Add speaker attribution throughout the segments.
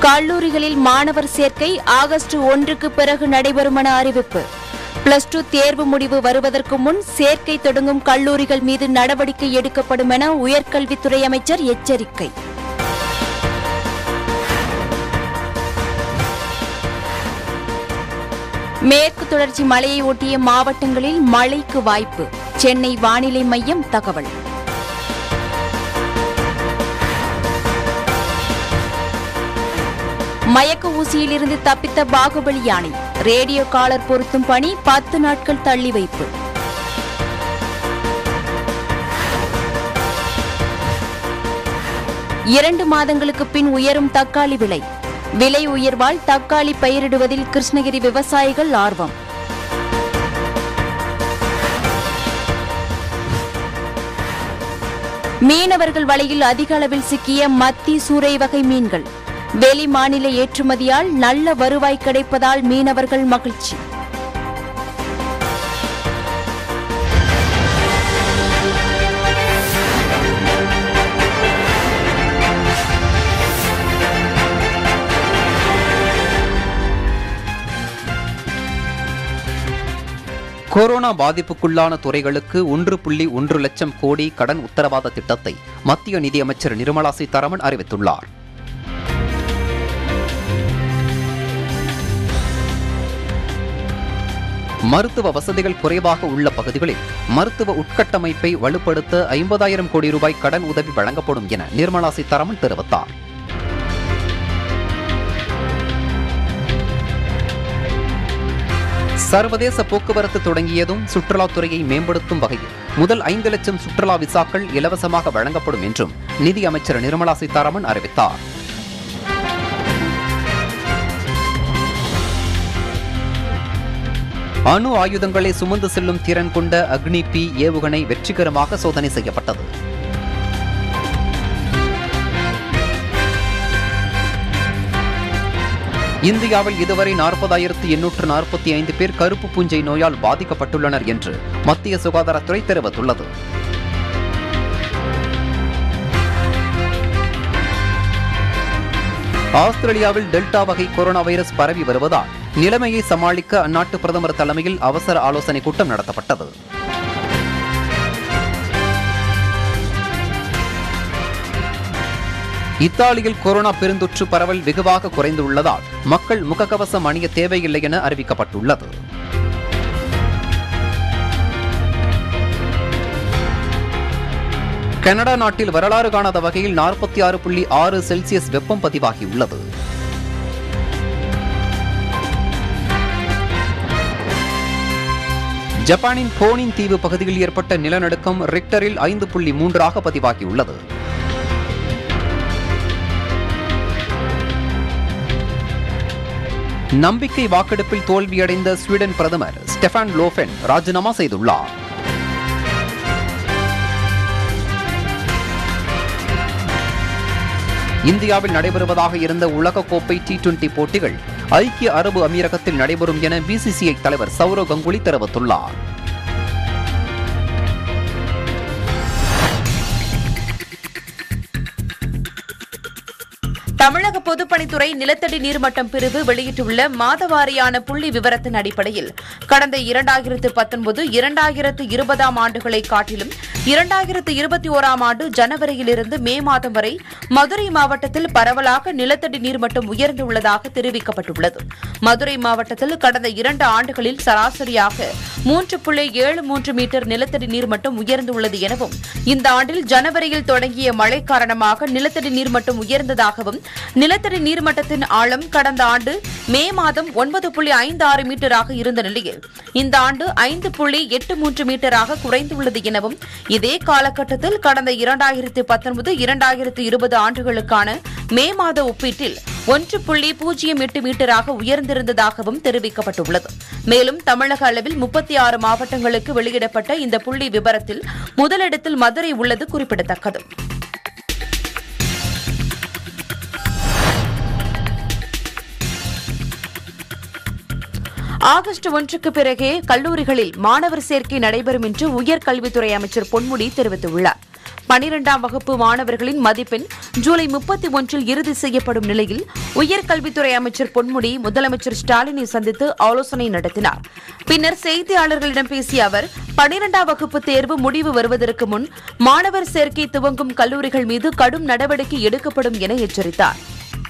Speaker 1: கல்லூரிகளில் மாணவர் சேர்க்கை ஆகஸ்ட் ஒன்றுக்கு பிறகு நடைபெறும் என அறிவிப்பு பிளஸ் டூ தேர்வு முடிவு வருவதற்கு முன் சேர்க்கை தொடங்கும் கல்லூரிகள் மீது நடவடிக்கை எடுக்கப்படும் என உயர்கல்வித்துறை அமைச்சர் எச்சரிக்கை மேற்கு தொடர்ச்சி மலையை ஒட்டிய மாவட்டங்களில் மழைக்கு வாய்ப்பு சென்னை வானிலை மையம் தகவல் மயக்க ஊசியிலிருந்து தப்பித்த பாகுபலி யானை ரேடியோ காலர் பொருத்தும் பணி பத்து நாட்கள் தள்ளி வைப்பு இரண்டு மாதங்களுக்கு பின் உயரும் தக்காளி விலை விலை உயர்வால் தக்காளி பயிரிடுவதில் கிருஷ்ணகிரி விவசாயிகள் ஆர்வம் மீனவர்கள் வலையில் அதிக அளவில் சிக்கிய மத்தி சூறை வகை மீன்கள் வெளி மாநில ஏற்றுமதியால் நல்ல வருவாய் கிடைப்பதால் மீனவர்கள் மகிழ்ச்சி
Speaker 2: கொரோனா பாதிப்புக்குள்ளான துறைகளுக்கு ஒன்று புள்ளி ஒன்று லட்சம் கோடி கடன் உத்தரவாத திட்டத்தை மத்திய நிதியமைச்சர் நிர்மலா சீதாராமன் அறிவித்துள்ளார் மருத்துவ வசதிகள் குறைவாக உள்ள பகுதிகளில் மருத்துவ உட்கட்டமைப்பை வலுப்படுத்த ஐம்பதாயிரம் கோடி ரூபாய் கடன் உதவி வழங்கப்படும் என நிர்மலா சீதாராமன் தெரிவித்தார் சர்வதேச போக்குவரத்து தொடங்கியதும் சுற்றுலாத்துறையை மேம்படுத்தும் வகையில் முதல் ஐந்து லட்சம் சுற்றுலா விசாக்கள் இலவசமாக வழங்கப்படும் என்றும் நிதி அமைச்சர் நிர்மலா சீதாராமன் அறிவித்தார் அணு ஆயுதங்களை சுமந்து செல்லும் திறன் கொண்ட அக்னி பி ஏவுகணை வெற்றிகரமாக சோதனை செய்யப்பட்டது இந்தியாவில் இதுவரை நாற்பதாயிரத்து எண்ணூற்று நாற்பத்தி ஐந்து பேர் கருப்பு பூஞ்சை நோயால் பாதிக்கப்பட்டுள்ளனர் என்று மத்திய சுகாதாரத்துறை தெரிவித்துள்ளது ஆஸ்திரேலியாவில் டெல்டா வகை கொரோனா வைரஸ் பரவி வருவதால் நிலைமையை சமாளிக்க அந்நாட்டு பிரதமர் தலைமையில் அவசர ஆலோசனை கூட்டம் நடத்தப்பட்டது இத்தாலியில் கொரோனா பெருந்தொற்று பரவல் வெகுவாக குறைந்துள்ளதால் மக்கள் முகக்கவசம் அணிய தேவையில்லை என அறிவிக்கப்பட்டுள்ளது கனடா நாட்டில் வரலாறு காணாத வகையில் நாற்பத்தி ஆறு புள்ளி ஆறு செல்சியஸ் வெப்பம் பதிவாகியுள்ளது ஜப்பானின் கோனின் தீவு பகுதியில் ஏற்பட்ட நிலநடுக்கம் ரிக்டரில் ஐந்து புள்ளி மூன்றாக பதிவாகியுள்ளது நம்பிக்கை வாக்கெடுப்பில் தோல்வியடைந்த ஸ்வீடன் பிரதமர் ஸ்டெஃபான் லோஃபென் ராஜினாமா செய்துள்ளார் இந்தியாவில் நடைபெறுவதாக இருந்த உலகக்கோப்பை டி டுவெண்டி போட்டிகள் ஐக்கிய அரபு அமீரகத்தில் நடைபெறும் என பிசிசிஐ தலைவர் சௌரவ் கங்குலி தெரிவித்துள்ளார்
Speaker 3: தமிழக பொதுப்பணித்துறை நிலத்தடி நீர்மட்டம் பிரிவு வெளியிட்டுள்ள மாதவாரியான புள்ளி விவரத்தின் அடிப்படையில் கடந்த இரண்டாயிரத்து பத்தொன்பது இரண்டாயிரத்து இருபதாம் ஆண்டுகளை காட்டிலும் இரண்டாயிரத்து இருபத்தி ஓராம் ஆண்டு ஜனவரியிலிருந்து மே மாதம் வரை மதுரை மாவட்டத்தில் பரவலாக நிலத்தடி நீர்மட்டம் உயர்ந்துள்ளதாக தெரிவிக்கப்பட்டுள்ளது மதுரை மாவட்டத்தில் கடந்த இரண்டு ஆண்டுகளில் சராசரியாக மூன்று புள்ளி ஏழு மூன்று மீட்டர் நிலத்தடி நீர்மட்டம் உயர்ந்துள்ளது எனவும் இந்த ஆண்டில் ஜனவரியில் தொடங்கிய மழை காரணமாக நிலத்தடி நீர்மட்டம் உயர்ந்ததாகவும் நிலத்தடி நீர்மட்டத்தின் ஆழம் கடந்த ஆண்டு மே மாதம் ஒன்பது புள்ளி ஐந்து ஆறு மீட்டராக இருந்த நிலையில் இந்த ஆண்டு ஐந்து புள்ளி எட்டு மூன்று மீட்டராக குறைந்துள்ளது எனவும் இதே காலகட்டத்தில் கடந்த இரண்டாயிரத்து பத்தொன்பது இரண்டாயிரத்து இருபது ஆண்டுகளுக்கான மே மாத ஒப்பீட்டில் ஒன்று புள்ளி பூஜ்ஜியம் எட்டு மீட்டராக உயர்ந்திருந்ததாகவும் தெரிவிக்கப்பட்டுள்ளது மேலும் தமிழக அளவில் முப்பத்தி ஆறு மாவட்டங்களுக்கு வெளியிடப்பட்ட இந்த புள்ளி விபரத்தில் முதலிடத்தில் மதுரை உள்ளது குறிப்பிடத்தக்கது ஆகஸ்ட் ஒன்றுக்கு பிறகே கல்லூரிகளில் மாணவர் சேர்க்கை நடைபெறும் என்று உயர்கல்வித்துறை அமைச்சர் பொன்முடி தெரிவித்துள்ளார் பனிரெண்டாம் வகுப்பு மாணவர்களின் மதிப்பெண் ஜூலை முப்பத்தி ஒன்றில் இறுதி செய்யப்படும் நிலையில் உயர்கல்வித்துறை அமைச்சர் பொன்முடி முதலமைச்சர் ஸ்டாலினை சந்தித்து ஆலோசனை நடத்தினார் பின்னர் செய்தியாளர்களிடம் பேசிய அவர் பனிரெண்டாம் வகுப்பு தேர்வு முடிவு வருவதற்கு முன் மாணவர் சேர்க்கை துவங்கும் கல்லூரிகள் மீது கடும் நடவடிக்கை எடுக்கப்படும் என எச்சரித்தார்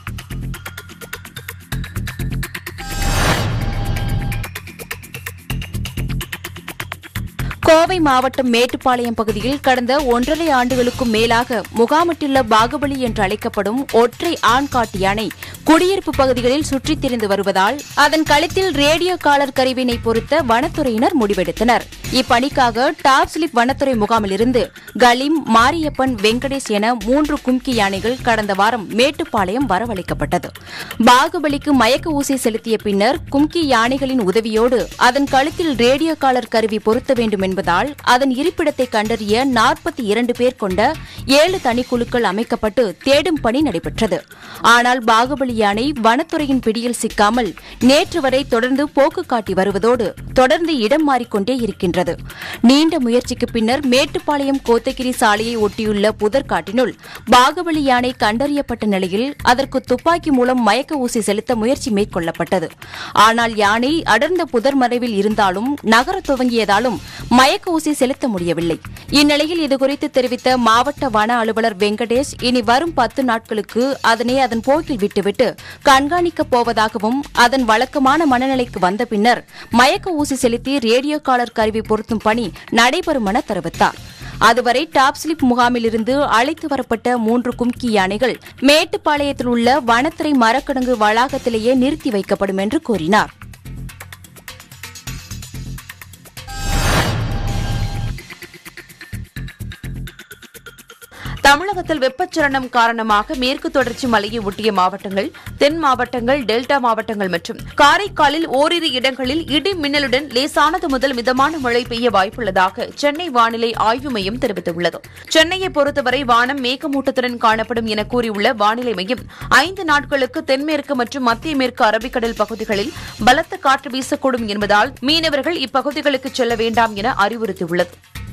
Speaker 1: கோவை மாவட்டம் மேட்டுப்பாளையம் பகுதியில் கடந்த ஒன்றரை ஆண்டுகளுக்கும் மேலாக முகாமிட்டுள்ள பாகுபலி என்று அழைக்கப்படும் ஒற்றை ஆண் காட்டு யானை குடியிருப்பு பகுதிகளில் சுற்றித் திரிந்து வருவதால் அதன் கழுத்தில் ரேடியோ காலர் கருவினை பொருத்த வனத்துறையினர் முடிவெடுத்தனர் இப்பணிக்காக டாப் ஸ்லிப் வனத்துறை முகாமிலிருந்து கலீம் மாரியப்பன் வெங்கடேஷ் என மூன்று கும்கி யானைகள் கடந்த வாரம் மேட்டுப்பாளையம் வரவழைக்கப்பட்டது பாகுபலிக்கு மயக்க ஊசி செலுத்திய பின்னர் கும்கி யானைகளின் உதவியோடு அதன் கழுத்தில் ரேடியோ காலர் கருவி பொருத்த வேண்டும் என்பதால் அதன் இருப்பிடத்தை கண்டறிய நாற்பத்தி இரண்டு பேர் கொண்ட ஏழு தனிக்குழுக்கள் அமைக்கப்பட்டு தேடும் பணி நடைபெற்றது ஆனால் பாகுபலி யானை வனத்துறையின் பிடியில் சிக்காமல் நேற்று வரை தொடர்ந்து போக்கு காட்டி வருவதோடு தொடர்ந்து இடம் மாறிக்கொண்டே இருக்கின்றது நீண்ட முயற்சிக்கு பின்னர் மேட்டுப்பாளையம் கோத்தகிரி சாலையை ஒட்டியுள்ள புதர்காட்டினுள் பாகுபலி யானை கண்டறியப்பட்ட நிலையில் அதற்கு துப்பாக்கி மூலம் மயக்க ஊசி செலுத்த முயற்சி மேற்கொள்ளப்பட்டது ஆனால் யானை அடர்ந்த புதர் மறைவில் இருந்தாலும் நகரத் துவங்கியதாலும் மயக்க ஊசி செலுத்த முடியவில்லை இந்நிலையில் இதுகுறித்து தெரிவித்த மாவட்ட வன அலுவலர் வெங்கடேஷ் இனி வரும் பத்து நாட்களுக்கு அதனை அதன் போக்கில் விட்டுவிட்டு கண்காணிக்கப் போவதாகவும் அதன் வழக்கமான மனநிலைக்கு வந்த பின்னர் மயக்க ஊசி செலுத்தி ரேடியோ காலர் கருவி பொருத்தும் பணி நடைபெறும் என தெரிவித்தார் அதுவரை டாப் ஸ்லிப் முகாமிலிருந்து அழைத்து வரப்பட்ட மூன்று கும்கி யானைகள் மேட்டுப்பாளையத்தில் உள்ள வனத்துறை மரக்கிடங்கு வளாகத்திலேயே நிறுத்தி வைக்கப்படும் என்று கூறினார்
Speaker 3: தமிழகத்தில் வெப்பச்சலனம் காரணமாக மேற்கு தொடர்ச்சி மலையை ஒட்டிய மாவட்டங்கள் தென் மாவட்டங்கள் டெல்டா மாவட்டங்கள் மற்றும் காரைக்காலில் ஓரிரு இடங்களில் இடி மின்னலுடன் லேசானது முதல் மிதமான மழை பெய்ய வாய்ப்புள்ளதாக சென்னை வானிலை ஆய்வு மையம் தெரிவித்துள்ளது சென்னையை பொறுத்தவரை வானம் மேகமூட்டத்துடன் காணப்படும் என கூறியுள்ள வானிலை மையம் ஐந்து நாட்களுக்கு தென்மேற்கு மற்றும் மத்திய மேற்கு அரபிக்கடல் பகுதிகளில் பலத்த காற்று வீசக்கூடும் என்பதால் மீனவர்கள் இப்பகுதிகளுக்கு செல்ல வேண்டாம் என அறிவுறுத்தியுள்ளது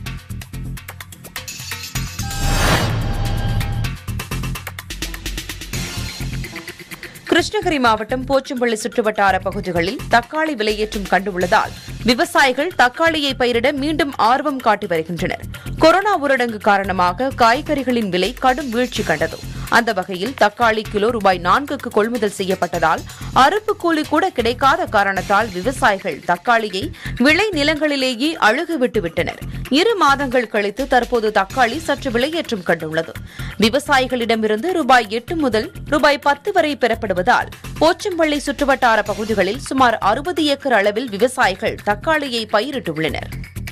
Speaker 3: கிருஷ்ணகிரி மாவட்டம் போச்சம்பள்ளி சுற்றுவட்டார பகுதிகளில் தக்காளி விலையேற்றம் கண்டுள்ளதால் விவசாயிகள் தக்காளியை பயிரிட மீண்டும் ஆர்வம் காட்டி வருகின்றனர் கொரோனா ஊரடங்கு காரணமாக காய்கறிகளின் விலை கடும் வீழ்ச்சி கண்டது அந்த வகையில் தக்காளி கிலோ ரூபாய் நான்குக்கு கொள்முதல் செய்யப்பட்டதால் அறுப்பு கூலி கூட கிடைக்காத காரணத்தால் விவசாயிகள் தக்காளியை விளை நிலங்களிலேயே அழுகு விட்டு விட்டனர் இரு மாதங்கள் கழித்து தற்போது தக்காளி சற்று விலையேற்றம் கண்டுள்ளது விவசாயிகளிடமிருந்து ரூபாய் எட்டு முதல் ரூபாய் பத்து வரை பெறப்படுவதால் போச்சம்பள்ளி சுற்றுவட்டார பகுதிகளில் சுமார் அறுபது ஏக்கர் அளவில் விவசாயிகள் தக்காளியை பயிரிட்டுள்ளனர்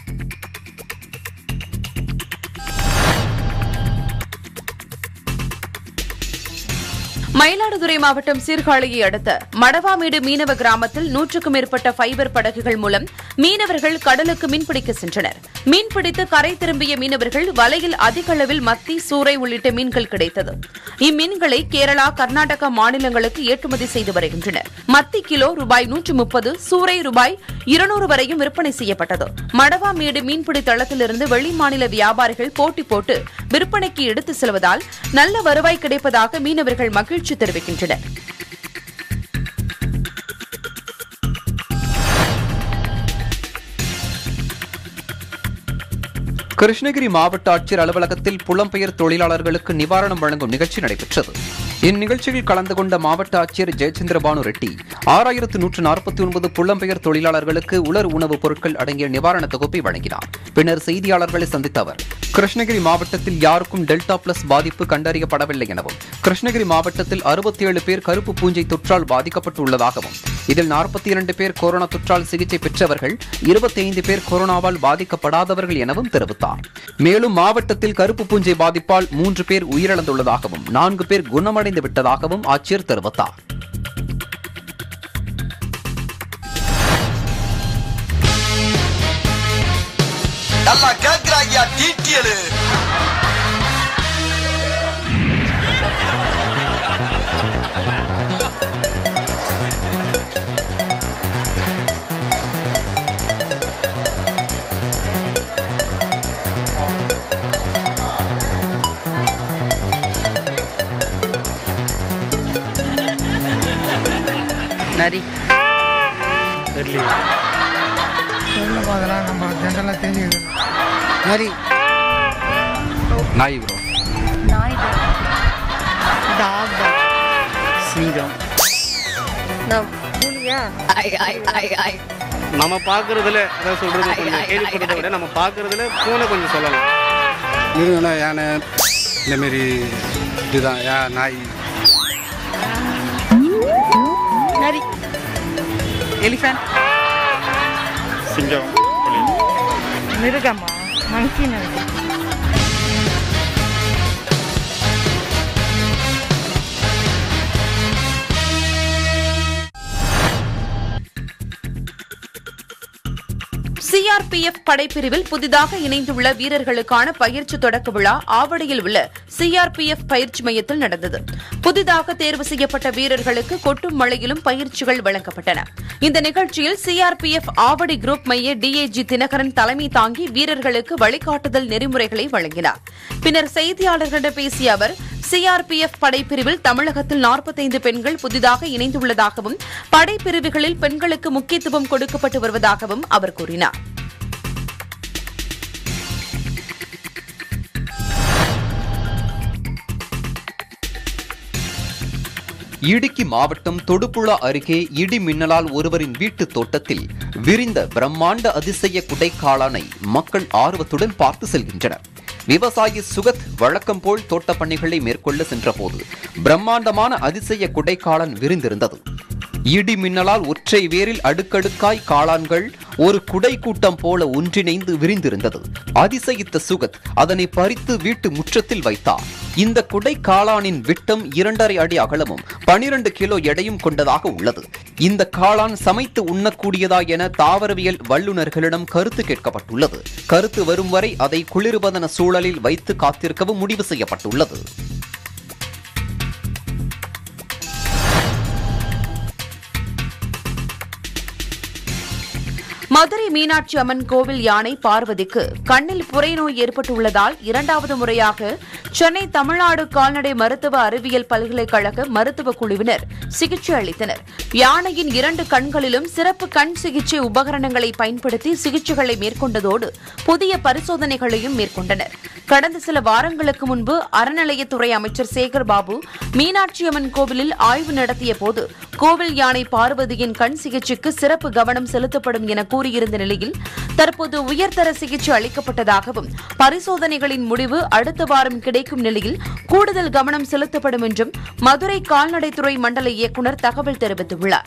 Speaker 3: மயிலாடுதுறை மாவட்டம் சீர்காழியை அடுத்த மடவாமேடு மீனவ கிராமத்தில் நூற்றுக்கும் மேற்பட்ட ஃபைபர் படகுகள் மூலம் மீனவர்கள் கடலுக்கு மீன்பிடிக்க சென்றனர் மீன்பிடித்து கரை திரும்பிய மீனவர்கள் வலையில் அதிக அளவில் மத்தி சூறை உள்ளிட்ட மீன்கள் கிடைத்தது இம்மீன்களை கேரளா கர்நாடகா மாநிலங்களுக்கு ஏற்றுமதி செய்து வருகின்றனர் மத்தி கிலோ ரூபாய் நூற்று முப்பது சூறை ரூபாய் இருநூறு வரையும் விற்பனை செய்யப்பட்டது மடவாமேடு மீன்பிடி தளத்திலிருந்து வெளிமாநில வியாபாரிகள் போட்டி போட்டு விற்பனைக்கு எடுத்து செல்வதால் நல்ல வருவாய் கிடைப்பதாக மீனவர்கள் மகிழ்ச்சி தெரிவிக்கின்றனர்
Speaker 2: கிருஷ்ணகிரி மாவட்ட ஆட்சியர் அலுவலகத்தில் புலம்பெயர் தொழிலாளர்களுக்கு நிவாரணம் வழங்கும் நிகழ்ச்சி நடைபெற்றது இந்நிகழ்ச்சியில் கலந்து கொண்ட மாவட்ட ஆட்சியர் ஜெயச்சந்திர பானு ரெட்டி ஆறாயிரத்து நூற்று நாற்பத்தி ஒன்பது புலம்பெயர் தொழிலாளர்களுக்கு உலர் உணவுப் பொருட்கள் அடங்கிய நிவாரண தொகுப்பை வழங்கினார் பின்னர் செய்தியாளர்களை சந்தித்த அவர் கிருஷ்ணகிரி மாவட்டத்தில் யாருக்கும் டெல்டா பிளஸ் பாதிப்பு கண்டறியப்படவில்லை எனவும் கிருஷ்ணகிரி மாவட்டத்தில் அறுபத்தி ஏழு பேர் கருப்பு பூஞ்சை தொற்றால் பாதிக்கப்பட்டுள்ளதாகவும் இதில் நாற்பத்தி இரண்டு பேர் கொரோனா தொற்றால் சிகிச்சை பெற்றவர்கள் இருபத்தி ஐந்து பேர் கொரோனாவால் பாதிக்கப்படாதவர்கள் எனவும் தெரிவித்தார் மேலும் மாவட்டத்தில் கருப்பு பூஞ்சை பாதிப்பால் மூன்று பேர் உயிரிழந்துள்ளதாகவும் நான்கு பேர் குணமடைந்து விட்டதாகவும் ஆட்சியர் தெரிவித்தார்
Speaker 4: நல்லா கேக்குறாங்கயா டீட்டியலு
Speaker 5: நரி
Speaker 6: தெரியல அதெல்லாம் நம்ம ஜென்ரலாக தெரிஞ்சுக்கணும் நரி
Speaker 2: நாய் ப்ரோ
Speaker 5: சிங்கம்
Speaker 6: நம்ம பார்க்கறதுல அதான் சொல்றது கொஞ்சம் கேள்விப்படுறதை விட நம்ம பார்க்கறதுல பூனை கொஞ்சம் சொல்லலாம் மிருகம்னா யானை இந்தமாரி இதுதான் யா நாய்
Speaker 5: நரி எலிஃபண்ட்
Speaker 6: சிங்கம்
Speaker 7: மிருகமா மங்கி நினைக்கிறேன்
Speaker 3: சிஆர்பிஎஃப் படைப்பிரிவில் புதிதாக இணைந்துள்ள வீரர்களுக்கான பயிற்சி தொடக்க விழா ஆவடியில் உள்ள சிஆர்பிஎஃப் பயிற்சி மையத்தில் நடந்தது புதிதாக தேர்வு செய்யப்பட்ட வீரர்களுக்கு கொட்டும் மழையிலும் பயிற்சிகள் வழங்கப்பட்டன இந்த நிகழ்ச்சியில் சிஆர்பிஎஃப் ஆவடி குரூப் மைய டிஏஜி தினகரன் தலைமை தாங்கி வீரர்களுக்கு வழிகாட்டுதல் நெறிமுறைகளை வழங்கினார் பின்னர் செய்தியாளர்களிடம் பேசிய அவர் சிஆர்பிஎஃப் படைப்பிரிவில் தமிழகத்தில் 45 பெண்கள் புதிதாக இணைந்துள்ளதாகவும் படைப்பிரிவுகளில் பெண்களுக்கு முக்கியத்துவம் கொடுக்கப்பட்டு வருவதாகவும் அவர் கூறினார்
Speaker 2: இடுக்கி மாவட்டம் தொடுபுழா அருகே இடி மின்னலால் ஒருவரின் வீட்டு தோட்டத்தில் விரிந்த பிரம்மாண்ட அதிசய குடைக்காளானை மக்கள் ஆர்வத்துடன் பார்த்து செல்கின்றனர் விவசாயி சுகத் வழக்கம் போல் தோட்டப் பணிகளை மேற்கொள்ள சென்றபோது பிரம்மாண்டமான அதிசய குடைக்காளான் விரிந்திருந்தது இடி மின்னலால் ஒற்றை வேரில் அடுக்கடுக்காய் காளான்கள் ஒரு குடை கூட்டம் போல ஒன்றிணைந்து விரிந்திருந்தது அதிசயித்த சுகத் அதனை பறித்து வீட்டு முற்றத்தில் வைத்தார் இந்த குடை காளானின் விட்டம் இரண்டரை அடி அகலமும் பனிரெண்டு கிலோ எடையும் கொண்டதாக உள்ளது இந்த காளான் சமைத்து உண்ணக்கூடியதா என தாவரவியல் வல்லுநர்களிடம் கருத்து கேட்கப்பட்டுள்ளது கருத்து வரும் வரை அதை குளிர்பதன சூழலில் வைத்து காத்திருக்கவும் முடிவு செய்யப்பட்டுள்ளது
Speaker 3: மதுரை மீனாட்சி அம்மன் கோவில் யானை பார்வதிக்கு கண்ணில் புரைநோய் ஏற்பட்டுள்ளதால் இரண்டாவது முறையாக சென்னை தமிழ்நாடு கால்நடை மருத்துவ அறிவியல் பல்கலைக்கழக மருத்துவ குழுவினர் சிகிச்சை அளித்தனர் யானையின் இரண்டு கண்களிலும் சிறப்பு கண் சிகிச்சை உபகரணங்களை பயன்படுத்தி சிகிச்சைகளை மேற்கொண்டதோடு புதிய பரிசோதனைகளையும் மேற்கொண்டனர் கடந்த சில வாரங்களுக்கு முன்பு அறநிலையத்துறை அமைச்சர் சேகர் பாபு மீனாட்சி அம்மன் கோவிலில் ஆய்வு நடத்திய போது கோவில் யானை பார்வதியின் கண் சிகிச்சைக்கு சிறப்பு கவனம் செலுத்தப்படும் என கூறியிருந்த நிலையில் தற்போது உயர்தர சிகிச்சை அளிக்கப்பட்டதாகவும் பரிசோதனைகளின் முடிவு அடுத்த வாரம் கிடைக்கும் நிலையில் கூடுதல் கவனம் செலுத்தப்படும் என்றும் மதுரை கால்நடைத்துறை மண்டல இயக்குநர் தகவல் தெரிவித்துள்ளார்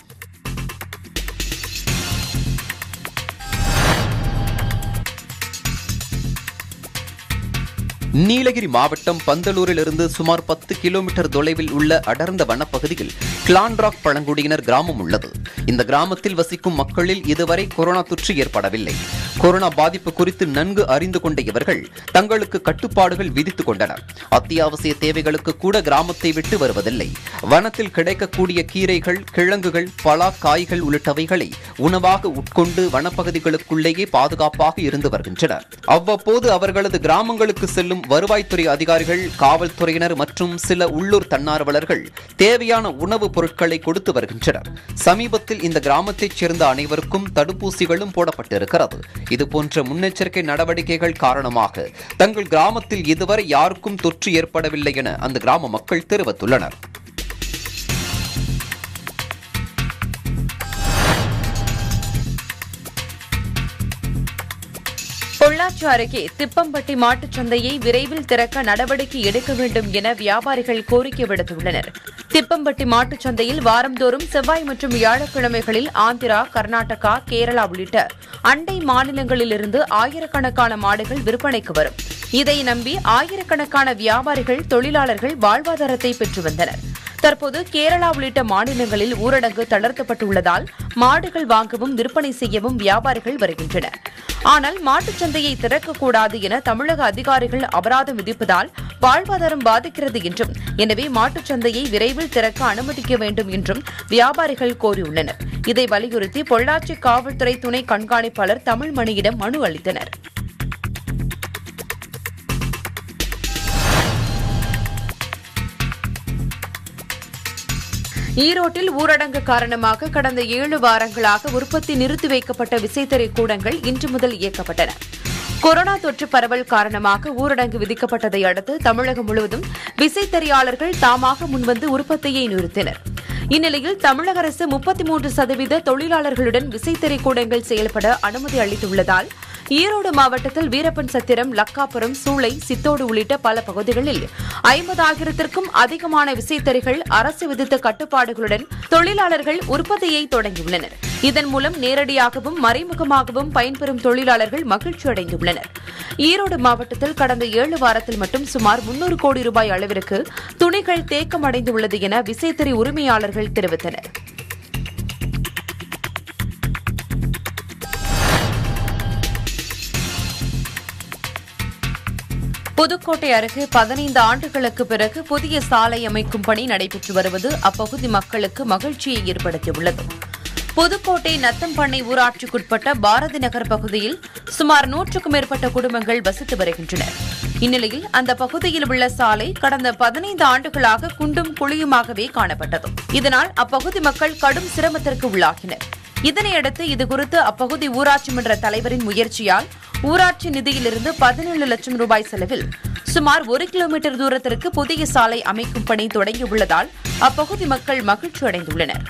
Speaker 2: நீலகிரி மாவட்டம் பந்தலூரிலிருந்து சுமார் பத்து கிலோமீட்டர் தொலைவில் உள்ள அடர்ந்த வனப்பகுதியில் கிளான்ராக் பழங்குடியினர் கிராமம் உள்ளது இந்த கிராமத்தில் வசிக்கும் மக்களில் இதுவரை கொரோனா தொற்று ஏற்படவில்லை கொரோனா பாதிப்பு குறித்து நன்கு அறிந்து கொண்ட இவர்கள் தங்களுக்கு கட்டுப்பாடுகள் விதித்துக் கொண்டனர் அத்தியாவசிய தேவைகளுக்கு கூட கிராமத்தை விட்டு வருவதில்லை வனத்தில் கிடைக்கக்கூடிய கீரைகள் கிழங்குகள் பலா காய்கள் உள்ளிட்டவைகளை உணவாக உட்கொண்டு வனப்பகுதிகளுக்குள்ளேயே பாதுகாப்பாக இருந்து வருகின்றனர் அவ்வப்போது அவர்களது கிராமங்களுக்கு செல்லும் வருவாய்த்துறை அதிகாரிகள் காவல்துறையினர் மற்றும் சில உள்ளூர் தன்னார்வலர்கள் தேவையான உணவுப் பொருட்களை கொடுத்து வருகின்றனர் சமீபத்தில் இந்த கிராமத்தைச் சேர்ந்த அனைவருக்கும் தடுப்பூசிகளும் போடப்பட்டிருக்கிறது இதுபோன்ற முன்னெச்சரிக்கை நடவடிக்கைகள் காரணமாக தங்கள் கிராமத்தில் இதுவரை யாருக்கும் தொற்று ஏற்படவில்லை என அந்த கிராம மக்கள் தெரிவித்துள்ளனர்
Speaker 3: பொள்ளாச்சி அருகே திப்பம்பட்டி மாட்டுச் சந்தையை விரைவில் திறக்க நடவடிக்கை எடுக்க வேண்டும் என வியாபாரிகள் கோரிக்கை விடுத்துள்ளனர் திப்பம்பட்டி மாட்டுச் சந்தையில் வாரந்தோறும் செவ்வாய் மற்றும் வியாழக்கிழமைகளில் ஆந்திரா கர்நாடகா கேரளா உள்ளிட்ட அண்டை மாநிலங்களிலிருந்து ஆயிரக்கணக்கான மாடுகள் விற்பனைக்கு வரும் இதை நம்பி ஆயிரக்கணக்கான வியாபாரிகள் தொழிலாளர்கள் வாழ்வாதாரத்தை பெற்று வந்தனர் தற்போது கேரளா உள்ளிட்ட மாநிலங்களில் ஊரடங்கு தளர்த்தப்பட்டுள்ளதால் மாடுகள் வாங்கவும் விற்பனை செய்யவும் வியாபாரிகள் வருகின்றனர் ஆனால் மாட்டுச் சந்தையை திறக்கக்கூடாது என தமிழக அதிகாரிகள் அபராதம் விதிப்பதால் வாழ்வாதாரம் பாதிக்கிறது என்றும் எனவே மாட்டுச் சந்தையை விரைவில் திறக்க அனுமதிக்க வேண்டும் என்றும் வியாபாரிகள் கோரியுள்ளனர் இதை வலியுறுத்தி பொள்ளாச்சி காவல்துறை துணை கண்காணிப்பாளர் தமிழ்மணியிடம் மனு அளித்தனர் ஈரோட்டில் ஊரடங்கு காரணமாக கடந்த ஏழு வாரங்களாக உற்பத்தி நிறுத்தி வைக்கப்பட்ட விசைத்தறி கூடங்கள் இன்று முதல் இயக்கப்பட்டன கொரோனா தொற்று பரவல் காரணமாக ஊரடங்கு விதிக்கப்பட்டதை அடுத்து தமிழகம் முழுவதும் விசைத்தறியாளர்கள் தாமாக முன்வந்து உற்பத்தியை நிறுத்தினர் இந்நிலையில் தமிழக அரசு முப்பத்தி மூன்று சதவீத தொழிலாளர்களுடன் விசைத்தறி கூடங்கள் செயல்பட அனுமதி அளித்துள்ளதால் ஈரோடு மாவட்டத்தில் வீரப்பன் சத்திரம் லக்காபுரம் சூளை சித்தோடு உள்ளிட்ட பல பகுதிகளில் ஐம்பதாயிரத்திற்கும் அதிகமான விசைத்தறிகள் அரசு விதித்த கட்டுப்பாடுகளுடன் தொழிலாளர்கள் உற்பத்தியை தொடங்கியுள்ளனர் இதன் மூலம் நேரடியாகவும் மறைமுகமாகவும் பயன்பெறும் தொழிலாளர்கள் மகிழ்ச்சி அடைந்துள்ளனர் ஈரோடு மாவட்டத்தில் கடந்த ஏழு வாரத்தில் மட்டும் சுமார் முன்னூறு கோடி ரூபாய் அளவிற்கு துணிகள் தேக்கமடைந்துள்ளது என விசைத்தறி உரிமையாளர்கள் தெரிவித்தனர் புதுக்கோட்டை அருகே பதினைந்து ஆண்டுகளுக்கு பிறகு புதிய சாலை அமைக்கும் பணி நடைபெற்று வருவது அப்பகுதி மக்களுக்கு மகிழ்ச்சியை ஏற்படுத்தியுள்ளது புதுக்கோட்டை நத்தம்பண்ணை ஊராட்சிக்குட்பட்ட பாரதி நகர் பகுதியில் சுமார் நூற்றுக்கும் மேற்பட்ட குடும்பங்கள் வசித்து வருகின்றனர் இந்நிலையில் அந்த பகுதியில் உள்ள சாலை கடந்த பதினைந்து ஆண்டுகளாக குண்டும் குழியுமாகவே காணப்பட்டது இதனால் அப்பகுதி மக்கள் கடும் சிரமத்திற்கு உள்ளாகினர் இதனையடுத்து இதுகுறித்து அப்பகுதி ஊராட்சி மன்ற தலைவரின் முயற்சியால் ஊராட்சி நிதியிலிருந்து பதினேழு லட்சம் ரூபாய் செலவில் சுமார் ஒரு கிலோமீட்டர் தூரத்திற்கு புதிய சாலை அமைக்கும் பணி தொடங்கியுள்ளதால் அப்பகுதி மக்கள் மகிழ்ச்சி அடைந்துள்ளனர்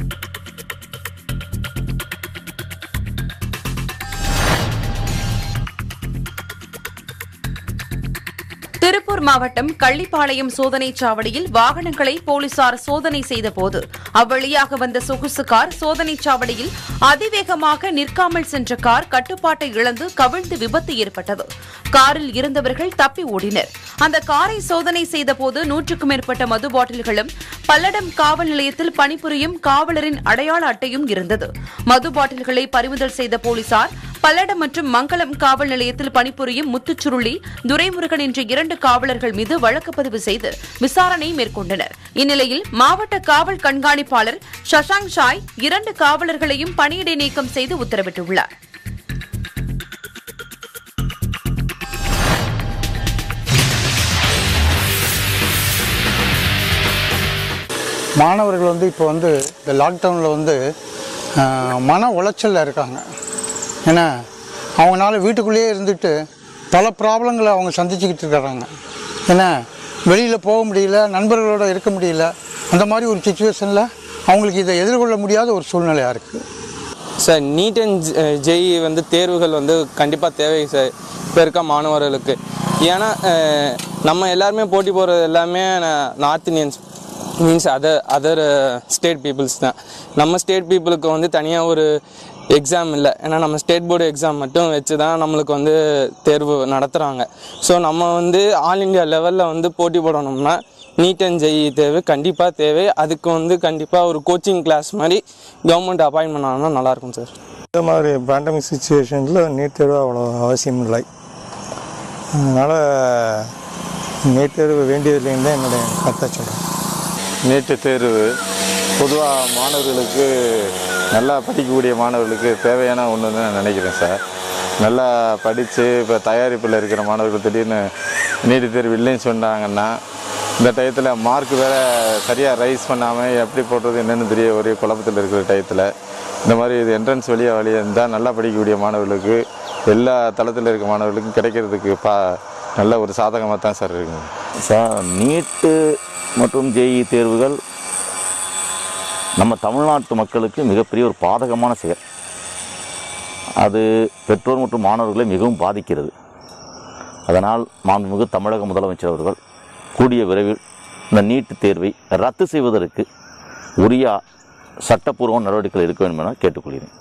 Speaker 3: திருப்பூர் மாவட்டம் கள்ளிப்பாளையம் சோதனைச் சாவடியில் வாகனங்களை போலீசார் சோதனை செய்தபோது அவ்வழியாக வந்த சொகுசு கார் சோதனைச் சாவடியில் அதிவேகமாக நிற்காமல் சென்ற கார் கட்டுப்பாட்டை இழந்து கவிழ்ந்து விபத்து ஏற்பட்டது காரில் இருந்தவர்கள் தப்பி ஓடினர் அந்த காரை சோதனை செய்தபோது நூற்றுக்கும் மேற்பட்ட மது பாட்டில்களும் பல்லடம் காவல் நிலையத்தில் பணிபுரியும் காவலரின் அடையாள அட்டையும் இருந்தது மது பாட்டில்களை பறிமுதல் செய்த போலீசார் பல்லடம் மற்றும் மங்களம் காவல் நிலையத்தில் பணிபுரியும் முத்துச்சுருளி துரைமுருகன் என்ற இரண்டு காவலர்கள் மீது வழக்கு பதிவு செய்து விசாரணை மேற்கொண்டனர் இந்நிலையில் மாவட்ட காவல் கண்காணிப்பாளர் சஷாங்க் ஷாய் இரண்டு காவலர்களையும் பணியிடை நீக்கம் செய்து உத்தரவிட்டுள்ளார்
Speaker 8: மாணவர்கள் வந்து இப்போ வந்து இந்த லாக்டவுனில் வந்து ஆஹ், மன உளைச்சலில் இருக்காங்க ஏன்னா அவங்களால வீட்டுக்குள்ளேயே இருந்துட்டு பல ப்ராப்ளங்களை அவங்க சந்திச்சுக்கிட்டு இருக்கிறாங்க ஏன்னா வெளியில் போக முடியல நண்பர்களோட இருக்க முடியல அந்த மாதிரி ஒரு சுச்சுவேஷனில் அவங்களுக்கு இதை எதிர்கொள்ள முடியாத ஒரு சூழ்நிலையாக இருக்குது
Speaker 9: சார் நீட் அண்ட் ஜெய் வந்து தேர்வுகள் வந்து கண்டிப்பாக தேவை சார் இப்போ இருக்க மாணவர்களுக்கு ஏன்னா அஹ், நம்ம எல்லாருமே போட்டி போடுறது எல்லாமே north Indians means other other state peoples தான் நம்ம ஸ்டேட் பீப்புளுக்கு வந்து தனியாக ஒரு எக்ஸாம் இல்லை ஏன்னா நம்ம ஸ்டேட் போர்டு எக்ஸாம் மட்டும் வச்சு தான் நம்மளுக்கு வந்து தேர்வு நடத்துகிறாங்க ஸோ நம்ம வந்து ஆல் இந்தியா லெவலில் வந்து போட்டி போடணும்னா நீட் அண்ட் ஜெய் தேவை கண்டிப்பாக தேவை அதுக்கு வந்து கண்டிப்பாக ஒரு கோச்சிங் கிளாஸ் மாதிரி கவர்மெண்ட் அப்பாயின்ட் பண்ணாங்கன்னா நல்லாயிருக்கும் சார்
Speaker 10: இந்த மாதிரி பேண்டமிக் சுச்சுவேஷனில் நீட் தேர்வு அவ்வளோ அவசியம் இல்லை அதனால் நீட் தேர்வு வேண்டியதில்லைன்னு தான் என்னுடைய கருத்தை சொல்கிறேன்
Speaker 11: நீட்டு தேர்வு பொதுவாக மாணவர்களுக்கு நல்லா படிக்கக்கூடிய மாணவர்களுக்கு தேவையான ஒன்றுன்னு நான் நினைக்கிறேன் சார் நல்லா படித்து இப்போ தயாரிப்பில் இருக்கிற மாணவர்கள் திடீர்னு நீட்டு தேர்வு இல்லைன்னு சொன்னாங்கன்னா இந்த டயத்தில் மார்க் வேறு சரியாக ரைஸ் பண்ணாமல் எப்படி போடுறது என்னென்னு தெரிய ஒரே குழப்பத்தில் இருக்கிற டயத்தில் இந்த மாதிரி இது என்ட்ரன்ஸ் வழியாக வழியாக இருந்தால் நல்லா படிக்கக்கூடிய மாணவர்களுக்கு எல்லா தளத்தில் இருக்க மாணவர்களுக்கும் கிடைக்கிறதுக்கு பா நல்ல ஒரு சாதகமாக தான் சார் இருக்குங்க
Speaker 12: சார் நீட்டு மற்றும் ஜேஇ தேர்வுகள் நம்ம தமிழ்நாட்டு மக்களுக்கு மிகப்பெரிய ஒரு பாதகமான செயல் அது பெற்றோர் மற்றும் மாணவர்களை மிகவும் பாதிக்கிறது அதனால் மாண்புமிகு தமிழக முதலமைச்சர் அவர்கள் கூடிய விரைவில் இந்த நீட் தேர்வை ரத்து செய்வதற்கு உரிய சட்டப்பூர்வ நடவடிக்கைகள் எடுக்க வேண்டும் என கேட்டுக்கொள்கிறேன்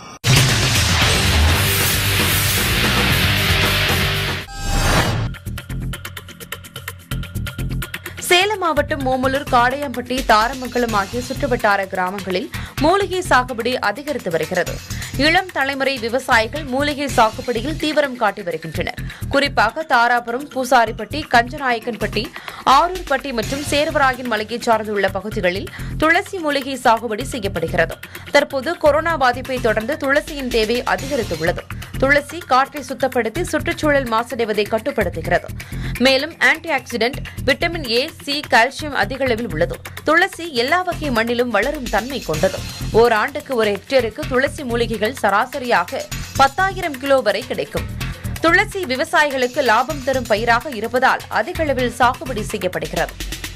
Speaker 3: சேலம் மாவட்டம் ஓமலூர் காடையம்பட்டி தாரமங்கலம் ஆகிய சுற்றுவட்டார கிராமங்களில் மூலிகை சாகுபடி அதிகரித்து வருகிறது இளம் தலைமுறை விவசாயிகள் மூலிகை சாகுபடியில் தீவிரம் காட்டி வருகின்றனர் குறிப்பாக தாராபுரம் பூசாரிப்பட்டி கஞ்சநாயக்கன்பட்டி ஆரூர்பட்டி மற்றும் சேர்வராயன் மலையை சார்ந்துள்ள பகுதிகளில் துளசி மூலிகை சாகுபடி செய்யப்படுகிறது தற்போது கொரோனா பாதிப்பை தொடர்ந்து துளசியின் தேவை அதிகரித்துள்ளது துளசி காற்றை சுத்தப்படுத்தி சுற்றுச்சூழல் மாசடைவதை கட்டுப்படுத்துகிறது மேலும் antioxidant vitamin A C calcium அதிக அளவில் உள்ளது துளசி எல்லா வகை மண்ணிலும் வளரும் தன்மை கொண்டது ஓராண்டுக்கு ஒரு ஹெக்டேருக்கு துளசி மூலிகைகள் சராசரியாக பத்தாயிரம் கிலோ வரை கிடைக்கும் துளசி விவசாயிகளுக்கு லாபம் தரும் பயிராக இருப்பதால் அதிக அளவில் சாகுபடி செய்யப்படுகிறது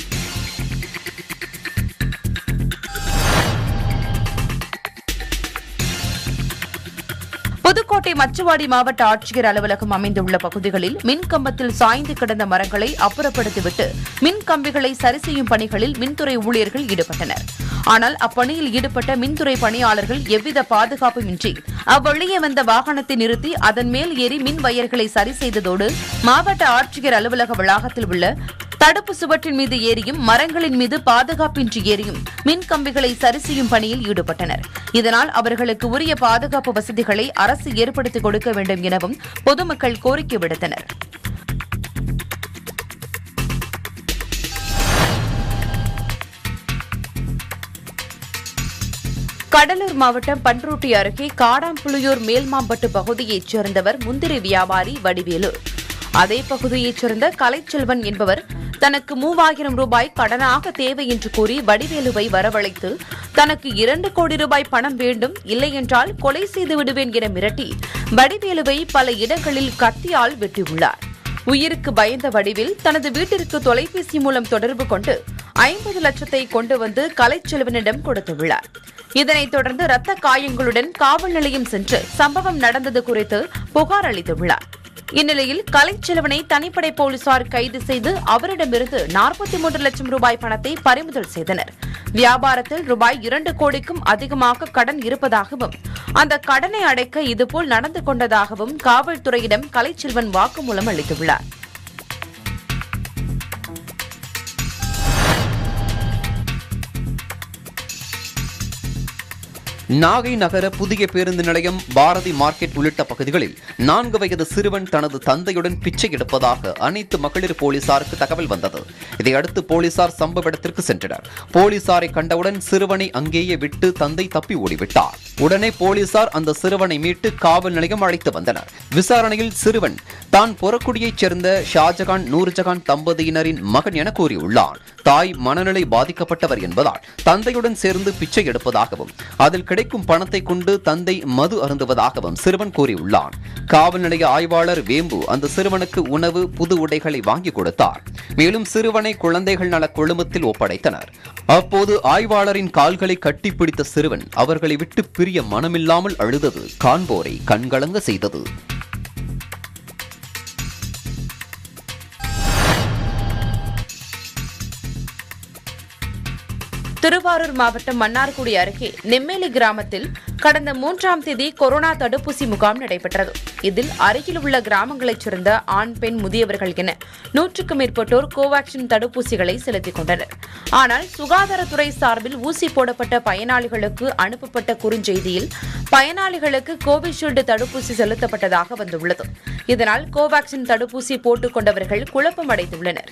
Speaker 3: புதுக்கோட்டை மச்சுவாடி மாவட்ட ஆட்சியர் அலுவலகம் அமைந்துள்ள பகுதிகளில் மின் கம்பத்தில் சாய்ந்து கிடந்த மரங்களை அப்புறப்படுத்திவிட்டு மின் கம்பிகளை சரி செய்யும் பணிகளில் மின்துறை ஊழியர்கள் ஈடுபட்டனர் ஆனால் அப்பணியில் ஈடுபட்ட மின்துறை பணியாளர்கள் எவ்வித பாதுகாப்புமின்றி அவ்வழியே வந்த வாகனத்தை நிறுத்தி அதன் மேல் ஏறி மின் வயர்களை சரி செய்ததோடு மாவட்ட ஆட்சியர் அலுவலக வளாகத்தில் உள்ள தடுப்பு சுவற்றின் மீது ஏறியும் மரங்களின் மீது பாதுகாப்பின்றி ஏறியும் மின் கம்பிகளை சரி செய்யும் பணியில் ஈடுபட்டனர் இதனால் அவர்களுக்கு உரிய பாதுகாப்பு வசதிகளை அரசு ஏற்படுத்திக் கொடுக்க வேண்டும் எனவும் பொதுமக்கள் கோரிக்கை விடுத்தனர் கடலூர் மாவட்டம் பன்ருட்டி அருகே காடாம்புலியூர் மேல்மாம்பட்டு பகுதியைச் சேர்ந்தவர் முந்திரி வியாபாரி வடிவேலு அதே பகுதியைச் சேர்ந்த கலைச்செல்வன் என்பவர் தனக்கு மூவாயிரம் ரூபாய் கடனாக தேவை என்று கூறி வடிவேலுவை வரவழைத்து தனக்கு இரண்டு கோடி ரூபாய் பணம் வேண்டும் இல்லையென்றால் கொலை செய்து விடுவேன் என மிரட்டி வடிவேலுவை பல இடங்களில் கத்தியால் வெட்டியுள்ளார் உயிருக்கு பயந்த வடிவில் தனது வீட்டிற்கு தொலைபேசி மூலம் தொடர்பு கொண்டு ஐம்பது லட்சத்தை கொண்டு வந்து கலைச்செல்வனிடம் கொடுத்துள்ளார் இதனைத் தொடர்ந்து ரத்த காயங்களுடன் காவல் நிலையம் சென்று சம்பவம் நடந்தது குறித்து புகார் அளித்துள்ளார் இந்நிலையில் கலைச்செல்வனை தனிப்படை போலீசார் கைது செய்து அவரிடமிருந்து நாற்பத்தி மூன்று லட்சம் ரூபாய் பணத்தை பறிமுதல் செய்தனர் வியாபாரத்தில் ரூபாய் இரண்டு கோடிக்கும் அதிகமாக கடன் இருப்பதாகவும் அந்த கடனை அடைக்க இதுபோல் நடந்து கொண்டதாகவும் காவல்துறையிடம் கலைச்செல்வன் வாக்குமூலம் அளித்துள்ளார்
Speaker 2: நாகை நகர புதிய பேருந்து நிலையம் பாரதி மார்க்கெட் உள்ளிட்ட பகுதிகளில் நான்கு வயது சிறுவன் தனது தந்தையுடன் பிச்சை எடுப்பதாக அனைத்து மகளிர் போலீசாருக்கு தகவல் வந்தது இதையடுத்து போலீசார் சம்பவ இடத்திற்கு சென்றனர் போலீசாரை கண்டவுடன் சிறுவனை அங்கேயே விட்டு தந்தை தப்பி ஓடிவிட்டார் உடனே போலீசார் அந்த சிறுவனை மீட்டு காவல் நிலையம் அழைத்து வந்தனர் விசாரணையில் சிறுவன் தான் பொறக்குடியைச் சேர்ந்த ஷாஜகான் நூர்ஜகான் தம்பதியினரின் மகன் என கூறியுள்ளான் தாய் மனநிலை பாதிக்கப்பட்டவர் என்பதால் தந்தையுடன் சேர்ந்து பிச்சை எடுப்பதாகவும் அதில் கிடைக்கும் பணத்தை கொண்டு தந்தை மது அருந்துவதாகவும் சிறுவன் கூறியுள்ளான் காவல் நிலைய ஆய்வாளர் வேம்பு அந்த சிறுவனுக்கு உணவு புது உடைகளை வாங்கி கொடுத்தார் மேலும் சிறுவனை குழந்தைகள் நல குழுமத்தில் ஒப்படைத்தனர் அப்போது ஆய்வாளரின் கால்களை கட்டிப்பிடித்த சிறுவன் அவர்களை விட்டு பிரிய மனமில்லாமல் அழுதது காண்போரை கண்கலங்க செய்தது
Speaker 3: திருவாரூர் மாவட்டம் மன்னார்குடி அருகே நெம்மேலி கிராமத்தில் கடந்த மூன்றாம் தேதி கொரோனா தடுப்பூசி முகாம் நடைபெற்றது இதில் அருகில் உள்ள கிராமங்களைச் சேர்ந்த ஆண் பெண் முதியவர்கள் என நூற்றுக்கும் மேற்பட்டோர் கோவாக்சின் தடுப்பூசிகளை செலுத்திக் கொண்டனர் ஆனால் சுகாதாரத்துறை சார்பில் ஊசி போடப்பட்ட பயனாளிகளுக்கு அனுப்பப்பட்ட குறுஞ்செய்தியில் பயனாளிகளுக்கு கோவிஷீல்டு தடுப்பூசி செலுத்தப்பட்டதாக வந்துள்ளது இதனால் கோவாக்சின் தடுப்பூசி போட்டுக் கொண்டவர்கள் குழப்பம் அடைந்துள்ளனர்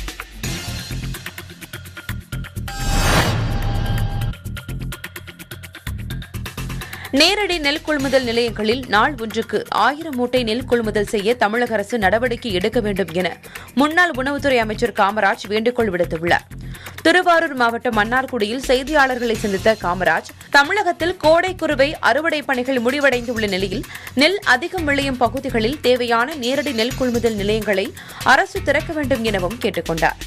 Speaker 3: நேரடி நெல் கொள்முதல் நிலையங்களில் நாள் ஒன்றுக்கு ஆயிரம் மூட்டை நெல் கொள்முதல் செய்ய தமிழக அரசு நடவடிக்கை எடுக்க வேண்டும் என முன்னாள் உணவுத்துறை அமைச்சர் காமராஜ் வேண்டுகோள் விடுத்துள்ளார் திருவாரூர் மாவட்டம் மன்னார்குடியில் செய்தியாளர்களை சந்தித்த காமராஜ் தமிழகத்தில் கோடை குறுவை அறுவடை பணிகள் முடிவடைந்துள்ள நிலையில் நெல் அதிகம் விளையும் பகுதிகளில் தேவையான நேரடி நெல் கொள்முதல் நிலையங்களை அரசு திறக்க வேண்டும் எனவும் கேட்டுக் கொண்டார்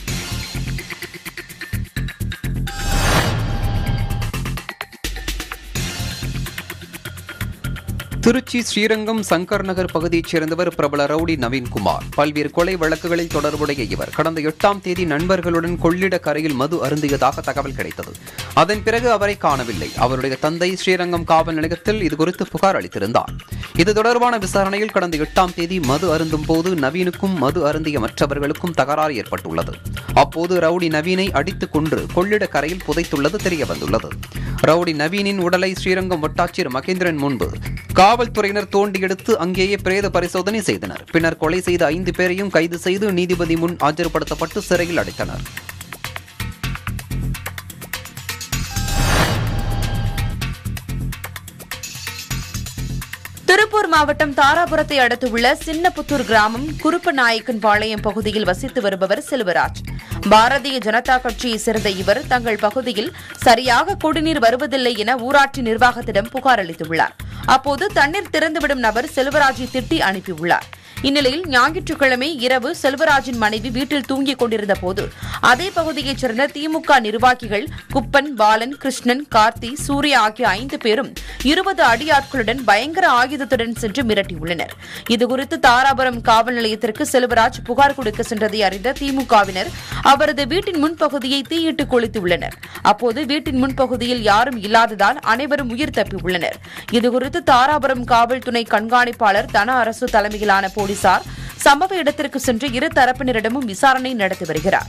Speaker 2: திருச்சி ஸ்ரீரங்கம் சங்கர் நகர் பகுதியைச் சேர்ந்தவர் பிரபல ரவுடி நவீன்குமார் பல்வேறு கொலை வழக்குகளில் தொடர்புடைய இவர் கடந்த எட்டாம் தேதி நண்பர்களுடன் கொள்ளிட கரையில் மது அருந்தியதாக தகவல் கிடைத்தது அதன் பிறகு அவரை காணவில்லை அவருடைய தந்தை ஸ்ரீரங்கம் காவல் நிலையத்தில் இதுகுறித்து புகார் அளித்திருந்தார் இது தொடர்பான விசாரணையில் கடந்த எட்டாம் தேதி மது அருந்தும் போது நவீனுக்கும் மது அருந்திய மற்றவர்களுக்கும் தகராறு ஏற்பட்டுள்ளது அப்போது ரவுடி நவீனை அடித்துக் கொன்று கொள்ளிட கரையில் புதைத்துள்ளது தெரிய வந்துள்ளது ரவுடி நவீனின் உடலை ஸ்ரீரங்கம் வட்டாட்சியர் மகேந்திரன் முன்பு காவல்துறையினர் தோண்டி எடுத்து அங்கேயே பிரேத பரிசோதனை செய்தனர் பின்னர் கொலை செய்த ஐந்து பேரையும் கைது செய்து நீதிபதி முன் ஆஜர்படுத்தப்பட்டு சிறையில் அடைத்தனர்
Speaker 3: திருப்பூர் மாவட்டம் தாராபுரத்தை அடுத்துள்ள சின்னப்புத்தூர் கிராமம் குருப்பநாயக்கன் பாளையம் பகுதியில் வசித்து வருபவர் செல்வராஜ் பாரதிய ஜனதா கட்சியை சேர்ந்த இவர் தங்கள் பகுதியில் சரியாக குடிநீர் வருவதில்லை என ஊராட்சி நிர்வாகத்திடம் புகார் அளித்துள்ளார் அப்போது தண்ணீர் திறந்துவிடும் நபர் செல்வராஜை திட்டி அனுப்பியுள்ளார் இந்நிலையில் ஞாயிற்றுக்கிழமை இரவு செல்வராஜின் மனைவி வீட்டில் தூங்கிக் கொண்டிருந்த போது அதே பகுதியைச் சேர்ந்த திமுக நிர்வாகிகள் குப்பன் பாலன் கிருஷ்ணன் கார்த்தி சூர்யா ஆகிய ஐந்து பேரும் இருபது அடியாட்களுடன் பயங்கர ஆயுதத்துடன் சென்று மிரட்டியுள்ளனர் இதுகுறித்து தாராபுரம் காவல் நிலையத்திற்கு செல்வராஜ் புகார் கொடுக்க சென்றதை அறிந்த திமுகவினர் அவரது வீட்டின் முன்பகுதியை தீயிட்டு கொளுத்தியுள்ளனர் அப்போது வீட்டின் முன்பகுதியில் யாரும் இல்லாததால் அனைவரும் உயிர் தப்பியுள்ளனர் இதுகுறித்து தாராபுரம் காவல் துணை கண்காணிப்பாளர் தன அரசு தலைமையிலான போலீசார் சம்பவ இடத்திற்கு சென்று இரு தரப்பினரிடமும் விசாரணை நடத்தி வருகிறார்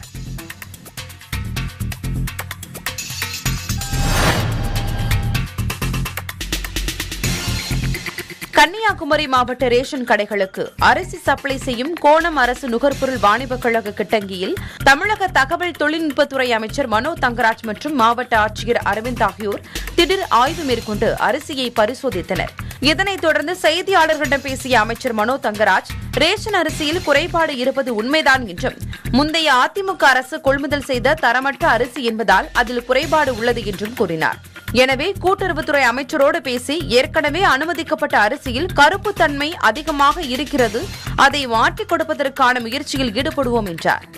Speaker 3: கன்னியாகுமரி மாவட்ட ரேஷன் கடைகளுக்கு அரிசி சப்ளை செய்யும் கோணம் அரசு நுகர்பொருள் வாணிபக் கழக கிட்டங்கியில் தமிழக தகவல் தொழில்நுட்பத்துறை அமைச்சர் மனோ தங்கராஜ் மற்றும் மாவட்ட ஆட்சியர் அரவிந்த் ஆகியோர் திடீர் ஆய்வு மேற்கொண்டு அரிசியை பரிசோதித்தனர் இதனைத் தொடர்ந்து செய்தியாளர்களிடம் பேசிய அமைச்சர் மனோ தங்கராஜ் ரேஷன் அரிசியில் குறைபாடு இருப்பது உண்மைதான் என்றும் முந்தைய அதிமுக அரசு கொள்முதல் செய்த தரமற்ற அரிசி என்பதால் அதில் குறைபாடு உள்ளது என்றும் கூறினார் எனவே கூட்டுறவுத்துறை அமைச்சரோடு பேசி ஏற்கனவே அனுமதிக்கப்பட்ட அரிசியில் கருப்பு தன்மை அதிகமாக இருக்கிறது அதை மாற்றிக் கொடுப்பதற்கான முயற்சியில் ஈடுபடுவோம் என்றார்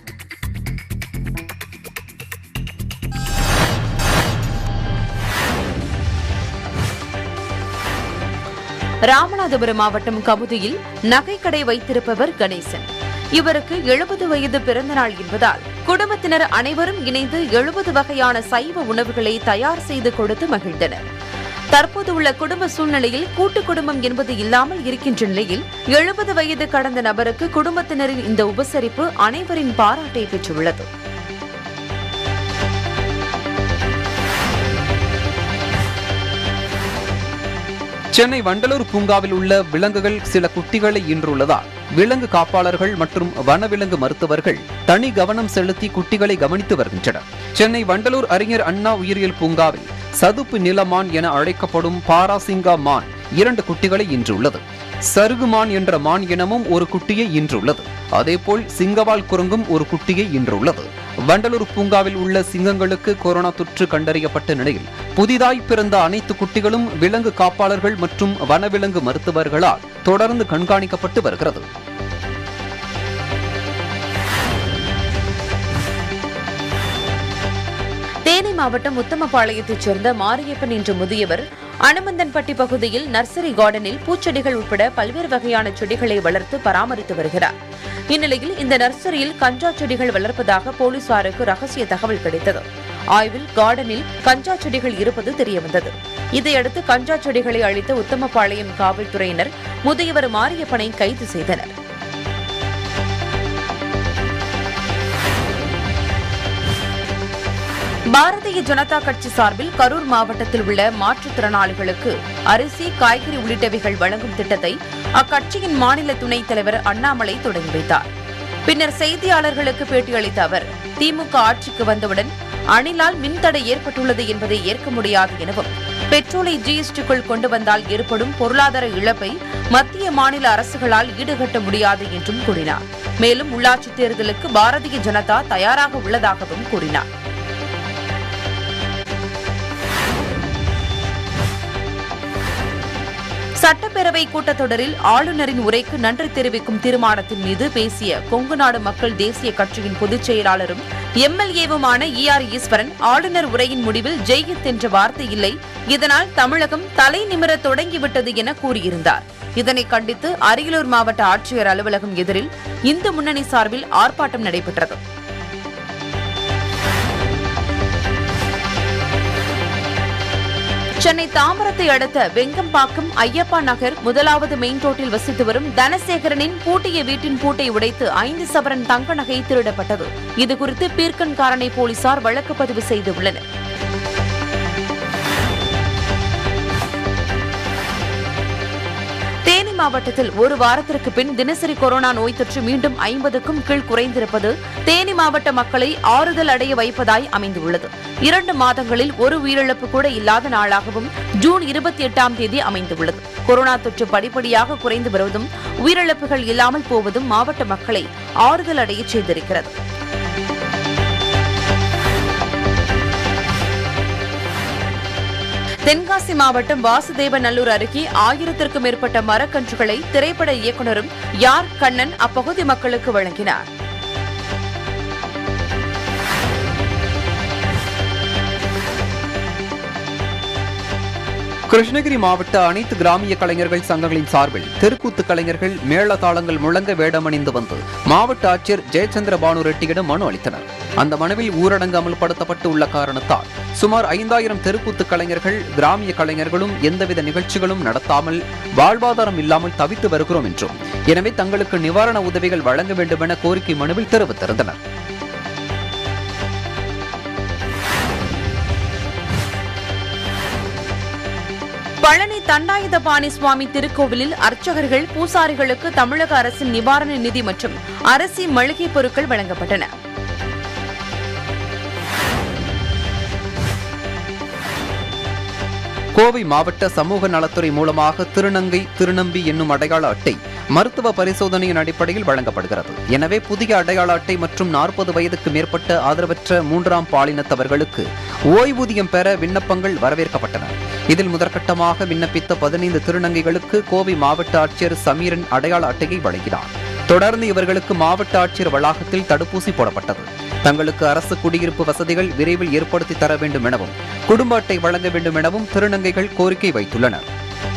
Speaker 3: ராமநாதபுரம் மாவட்டம் கமுதியில் நகைக்கடை வைத்திருப்பவர் கணேசன் இவருக்கு எழுபது வயது பிறந்தநாள் என்பதால் குடும்பத்தினர் அனைவரும் இணைந்து எழுபது வகையான சைவ உணவுகளை தயார் செய்து கொடுத்து மகிழ்ந்தனர் தற்போது உள்ள குடும்ப சூழ்நிலையில் கூட்டு குடும்பம் என்பது இல்லாமல் இருக்கின்ற நிலையில் எழுபது வயது கடந்த நபருக்கு குடும்பத்தினரின் இந்த உபசரிப்பு அனைவரின் பாராட்டை பெற்றுள்ளது
Speaker 2: சென்னை வண்டலூர் பூங்காவில் உள்ள விலங்குகள் சில குட்டிகளை ஈன்றுள்ளதால் விலங்கு காப்பாளர்கள் மற்றும் வனவிலங்கு மருத்துவர்கள் தனி கவனம் செலுத்தி குட்டிகளை கவனித்து வருகின்றனர் சென்னை வண்டலூர் அறிஞர் அண்ணா உயிரியல் பூங்காவில் சதுப்பு நிலமான் என அழைக்கப்படும் பாராசிங்கா மான் இரண்டு குட்டிகளை ஈன்றுள்ளது சருகுமான் என்ற மான் இனமும் ஒரு குட்டியை ஈன்றுள்ளது அதேபோல் சிங்கவால் குரங்கும் ஒரு குட்டியை ஈன்றுள்ளது வண்டலூர் பூங்காவில் உள்ள சிங்கங்களுக்கு கொரோனா தொற்று கண்டறியப்பட்ட நிலையில் புதிதாய் பிறந்த அனைத்து குட்டிகளும் விலங்கு காப்பாளர்கள் மற்றும் வனவிலங்கு மருத்துவர்களால் தொடர்ந்து கண்காணிக்கப்பட்டு வருகிறது
Speaker 3: தேனி மாவட்டம் உத்தமபாளையத்தைச் சேர்ந்த மாரியப்பன் என்ற முதியவர் அனுமந்தன்பட்டி பகுதியில் நர்சரி கார்டனில் பூச்செடிகள் உட்பட பல்வேறு வகையான செடிகளை வளர்த்து பராமரித்து வருகிறார் இந்நிலையில் இந்த நர்சரியில் கஞ்சா செடிகள் வளர்ப்பதாக போலீசாருக்கு ரகசிய தகவல் கிடைத்தது ஆய்வில் கார்டனில் கஞ்சா செடிகள் இருப்பது தெரியவந்தது இதையடுத்து கஞ்சா செடிகளை அழித்த உத்தமபாளையம் காவல்துறையினர் முதியவர் மாரியப்பனை கைது செய்தனர் பாரதிய ஜனதா கட்சி சார்பில் கரூர் மாவட்டத்தில் உள்ள மாற்றுத்திறனாளிகளுக்கு அரிசி காய்கறி உள்ளிட்டவைகள் வழங்கும் திட்டத்தை அக்கட்சியின் மாநில துணைத் தலைவர் அண்ணாமலை தொடங்கி வைத்தார் பின்னர் செய்தியாளர்களுக்கு பேட்டியளித்த அவர் திமுக ஆட்சிக்கு வந்தவுடன் அணிலால் மின்தடை ஏற்பட்டுள்ளது என்பதை ஏற்க முடியாது எனவும் பெட்ரோலை ஜிஎஸ்டிக்குள் கொண்டு வந்தால் ஏற்படும் பொருளாதார இழப்பை மத்திய மாநில அரசுகளால் ஈடுகட்ட முடியாது என்றும் கூறினார் மேலும் உள்ளாட்சித் தேர்தலுக்கு பாரதிய ஜனதா தயாராக உள்ளதாகவும் கூறினார் சட்டப்பேரவை கூட்டத்தொடரில் ஆளுநரின் உரைக்கு நன்றி தெரிவிக்கும் தீர்மானத்தின் மீது பேசிய கொங்கு நாடு மக்கள் தேசிய கட்சியின் பொதுச் செயலாளரும் எம்எல்ஏவுமான இ ஆர் ஈஸ்வரன் ஆளுநர் உரையின் முடிவில் ஜெய்ஹித் என்ற வார்த்தை இல்லை இதனால் தமிழகம் தலை நிமிர தொடங்கிவிட்டது என கூறியிருந்தார் இதனை கண்டித்து அரியலூர் மாவட்ட ஆட்சியர் அலுவலகம் எதிரில் இந்து முன்னணி சார்பில் ஆர்ப்பாட்டம் நடைபெற்றது சென்னை தாம்பரத்தை அடுத்த வெங்கம்பாக்கம் ஐயப்பா நகர் முதலாவது மெயின் ரோட்டில் வசித்து வரும் தனசேகரனின் பூட்டிய வீட்டின் பூட்டை உடைத்து ஐந்து சவரன் தங்க நகை திருடப்பட்டது இதுகுறித்து பீர்க்கன்காரனை போலீசார் வழக்கு பதிவு செய்துள்ளனர் தேனி மாவட்டத்தில் ஒரு வாரத்திற்கு பின் தினசரி கொரோனா நோய் தொற்று மீண்டும் ஐம்பதுக்கும் கீழ் குறைந்திருப்பது தேனி மாவட்ட மக்களை ஆறுதல் அடைய வைப்பதாய் அமைந்துள்ளது இரண்டு மாதங்களில் ஒரு உயிரிழப்பு கூட இல்லாத நாளாகவும் ஜூன் இருபத்தி எட்டாம் தேதி அமைந்துள்ளது கொரோனா தொற்று படிப்படியாக குறைந்து வருவதும் உயிரிழப்புகள் இல்லாமல் போவதும் மாவட்ட மக்களை ஆறுதல் அடையச் செய்திருக்கிறது தென்காசி மாவட்டம் வாசுதேவநல்லூர் அருகே ஆயிரத்திற்கும் மேற்பட்ட மரக்கன்றுகளை திரைப்பட இயக்குனரும் யார் கண்ணன் அப்பகுதி மக்களுக்கு வழங்கினார்
Speaker 2: கிருஷ்ணகிரி மாவட்ட அனைத்து கிராமிய கலைஞர்கள் சங்கங்களின் சார்பில் தெருக்கூத்து கலைஞர்கள் மேளதாளங்கள் முழங்க வேடமணிந்து வந்து மாவட்ட ஆட்சியர் ஜெயச்சந்திர பானு ரெட்டியிடம் மனு அளித்தனர் அந்த மனுவில் ஊரடங்கு அமல்படுத்தப்பட்டு உள்ள காரணத்தால் சுமார் ஐந்தாயிரம் தெருக்கூத்து கலைஞர்கள் கிராமிய கலைஞர்களும் எந்தவித நிகழ்ச்சிகளும் நடத்தாமல் வாழ்வாதாரம் இல்லாமல் தவித்து வருகிறோம் என்றும் எனவே தங்களுக்கு நிவாரண உதவிகள் வழங்க வேண்டும் என கோரிக்கை மனுவில் தெரிவித்திருந்தனர்
Speaker 3: பழனி தண்டாயுதபாணி சுவாமி திருக்கோவிலில் அர்ச்சகர்கள் பூசாரிகளுக்கு தமிழக அரசின் நிவாரண நிதி மற்றும் அரசி மளிகைப் பொருட்கள் வழங்கப்பட்டன
Speaker 2: கோவை மாவட்ட சமூக நலத்துறை மூலமாக திருநங்கை திருநம்பி என்னும் அடையாள அட்டை மருத்துவ பரிசோதனையின் அடிப்படையில் வழங்கப்படுகிறது எனவே புதிய அடையாள அட்டை மற்றும் நாற்பது வயதுக்கு மேற்பட்ட ஆதரவற்ற மூன்றாம் பாலினத்தவர்களுக்கு ஓய்வூதியம் பெற விண்ணப்பங்கள் வரவேற்கப்பட்டன இதில் முதற்கட்டமாக விண்ணப்பித்த பதினைந்து திருநங்கைகளுக்கு கோவை மாவட்ட ஆட்சியர் சமீரன் அடையாள அட்டையை வழங்கினார் தொடர்ந்து இவர்களுக்கு மாவட்ட ஆட்சியர் வளாகத்தில் தடுப்பூசி போடப்பட்டது தங்களுக்கு அரசு குடியிருப்பு வசதிகள் விரைவில் ஏற்படுத்தி தர வேண்டும் எனவும் குடும்ப அட்டை வழங்க வேண்டும் எனவும் திருநங்கைகள் கோரிக்கை வைத்துள்ளனர்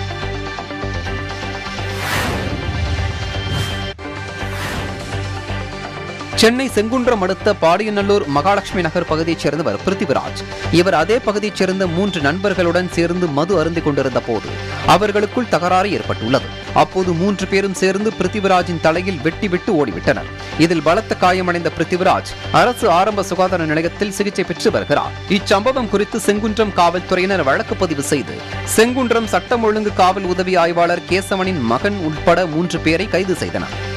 Speaker 2: சென்னை செங்குன்றம் அடுத்த பாடியநல்லூர் மகாலட்சுமி நகர் பகுதியைச் சேர்ந்தவர் பிருத்திவிராஜ் இவர் அதே பகுதியைச் சேர்ந்த மூன்று நண்பர்களுடன் சேர்ந்து மது அருந்திக் கொண்டிருந்த போது அவர்களுக்குள் தகராறு ஏற்பட்டுள்ளது அப்போது மூன்று பேரும் சேர்ந்து பிருத்திவிராஜின் தலையில் வெட்டி விட்டு ஓடிவிட்டனர் இதில் பலத்த காயமடைந்த பிருத்திவிராஜ் அரசு ஆரம்ப சுகாதார நிலையத்தில் சிகிச்சை பெற்று வருகிறார் இச்சம்பவம் குறித்து செங்குன்றம் காவல்துறையினர் வழக்கு பதிவு செய்து செங்குன்றம் சட்டம் ஒழுங்கு காவல் உதவி ஆய்வாளர் கேசவனின் மகன் உட்பட மூன்று பேரை கைது செய்தனர்